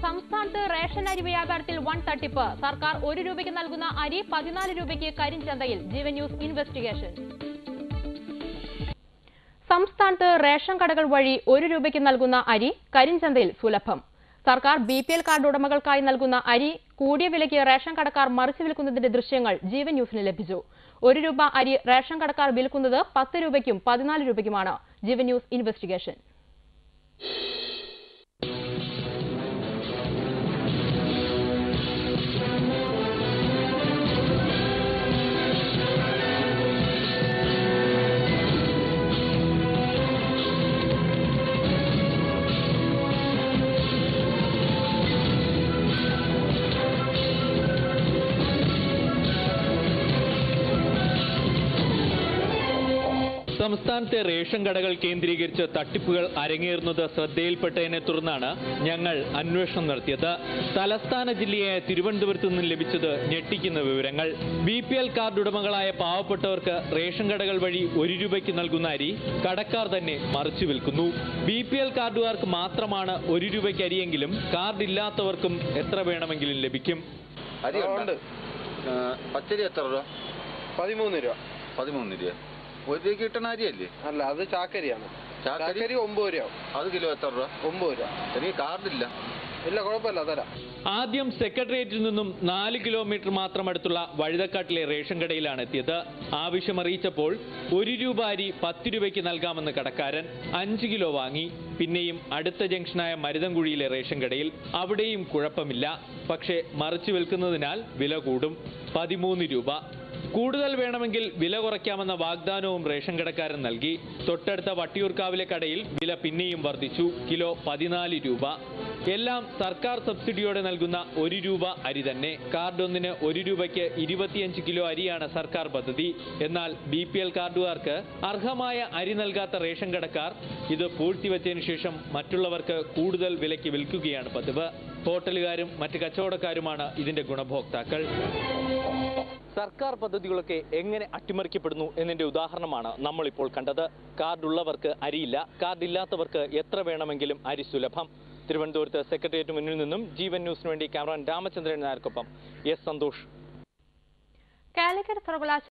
സംസ്ഥാനത്ത് റേഷൻ അരി വ്യാപാരത്തിൽ വൻ തട്ടിപ്പ് സർക്കാർ ഒരു രൂപയ്ക്ക് നൽകുന്ന അരി പതിനാല് രൂപയ്ക്ക് കരിഞ്ചന്തയിൽ ജീവൻ ന്യൂസ് ഇൻവെസ്റ്റിഗേഷൻ സംസ്ഥാനത്ത് റേഷൻ കടകൾ വഴി ഒരു രൂപയ്ക്ക് നൽകുന്ന അരി കരിഞ്ചന്തയിൽ സുലഭം സർക്കാർ ബി പി എൽ കാർഡ് ഉടമകൾക്കായി നൽകുന്ന അരി കൂടിയ വിലയ്ക്ക് റേഷൻ കടക്കാർ മറിച്ചു വിൽക്കുന്നതിന്റെ ദൃശ്യങ്ങൾ ജീവൻ ന്യൂസിന് ലഭിച്ചു ഒരു രൂപ അരി റേഷൻ കടക്കാർ വിൽക്കുന്നത് പത്ത് രൂപയ്ക്കും പതിനാല് രൂപയ്ക്കുമാണ് ജീവൻ ന്യൂസ് ഇൻവെസ്റ്റിഗേഷൻ സംസ്ഥാനത്തെ റേഷൻ കടകൾ കേന്ദ്രീകരിച്ച് തട്ടിപ്പുകൾ അരങ്ങേറുന്നത് ശ്രദ്ധയിൽപ്പെട്ടതിനെ തുടർന്നാണ് ഞങ്ങൾ അന്വേഷണം നടത്തിയത് തലസ്ഥാന ജില്ലയായ തിരുവനന്തപുരത്ത് നിന്ന് ലഭിച്ചത് ഞെട്ടിക്കുന്ന വിവരങ്ങൾ ബി പി എൽ കാർഡ് ഉടമകളായ പാവപ്പെട്ടവർക്ക് റേഷൻ കടകൾ വഴി ഒരു രൂപയ്ക്ക് നൽകുന്ന അരി കടക്കാർ തന്നെ മറിച്ചു വിൽക്കുന്നു ബി പി എൽ കാർഡുകാർക്ക് മാത്രമാണ് ഒരു രൂപയ്ക്ക് അരിയെങ്കിലും കാർഡ് ഇല്ലാത്തവർക്കും എത്ര വേണമെങ്കിലും ലഭിക്കും അരി ആ, ഉണ്ട് ഉണ്ട്. ആ, പച്ചരി എത്ര രൂപ പതിമൂന്ന് രൂപ പതിമൂന്ന് രൂപ ഒരു രൂപയ്ക്ക് കിട്ടുന്ന അരിയല്ലേ അല്ല അത് ചാക്കരിയാണ് ചാക്കരി ചാക്കരി ഒമ്പത് രൂപ അത് കിലോ എത്ര രൂപ ഒമ്പത് രൂപ എനിക്ക് കാർഡില്ല ഇല്ല കുഴപ്പമില്ല തരാം ആദ്യം സെക്രട്ടേറിയറ്റിൽ നിന്നും നാല് കിലോമീറ്റർ മാത്രം അടുത്തുള്ള വഴുതക്കാട്ടിലെ റേഷൻ കടയിലാണ് എത്തിയത് ആവശ്യമറിയിച്ചപ്പോൾ ഒരു രൂപ അരി പത്ത് രൂപയ്ക്ക് നൽകാമെന്ന് കടക്കാരൻ അഞ്ച് കിലോ വാങ്ങി പിന്നെയും അടുത്ത ജംഗ്ഷനായ മരുതൻകുഴിയിലെ റേഷൻ കടയിൽ അവിടെയും കുഴപ്പമില്ല പക്ഷേ മറിച്ചു വിൽക്കുന്നതിനാൽ വില കൂടും പതിമൂന്ന് രൂപ കൂടുതൽ വേണമെങ്കിൽ വില കുറയ്ക്കാമെന്ന വാഗ്ദാനവും റേഷൻ കടക്കാരൻ നൽകി തൊട്ടടുത്ത വട്ടിയൂർക്കാവിലെ കടയിൽ വില പിന്നെയും വർദ്ധിച്ചു കിലോ പതിനാല് രൂപ എല്ലാം സർക്കാർ സബ്സിഡിയോടെ നൽകുന്ന ഒരു രൂപ അരി തന്നെ കാർഡ് ഒന്നിന് ഒരു രൂപയ്ക്ക് ഇരുപത്തിയഞ്ച് കിലോ അരിയാണ് സർക്കാർ പദ്ധതി എന്നാൽ ബി പി എൽ കാർഡുകാർക്ക് അർഹമായ അരി നൽകാത്ത റേഷൻ കടക്കാർ ഇത് പൂഴ്ത്തിവെച്ചതിനു ശേഷം മറ്റുള്ളവർക്ക് കൂടുതൽ വിലയ്ക്ക് വിൽക്കുകയാണ് പതിവ് ഹോട്ടലുകാരും മറ്റ് കച്ചവടക്കാരുമാണ് ഇതിന്റെ ഗുണഭോക്താക്കൾ സർക്കാർ പദ്ധതികളൊക്കെ എങ്ങനെ അട്ടിമറിക്കപ്പെടുന്നു എന്നതിന്റെ ഉദാഹരണമാണ് നമ്മൾ ഇപ്പോൾ കണ്ടത് കാർഡുള്ളവർക്ക് അരിയില്ല കാർഡില്ലാത്തവർക്ക് എത്ര വേണമെങ്കിലും അരി സുലഭം തിരുവനന്തപുരത്ത് സെക്രട്ടേറിയറ്റ് മുന്നിൽ നിന്നും ജീവൻ ന്യൂസിന് വേണ്ടി ക്യാമറമാൻ രാമചന്ദ്രൻ നായർക്കൊപ്പം എസ് സന്തോഷ് കാലിക്കറ്റ് സർവകലാശാല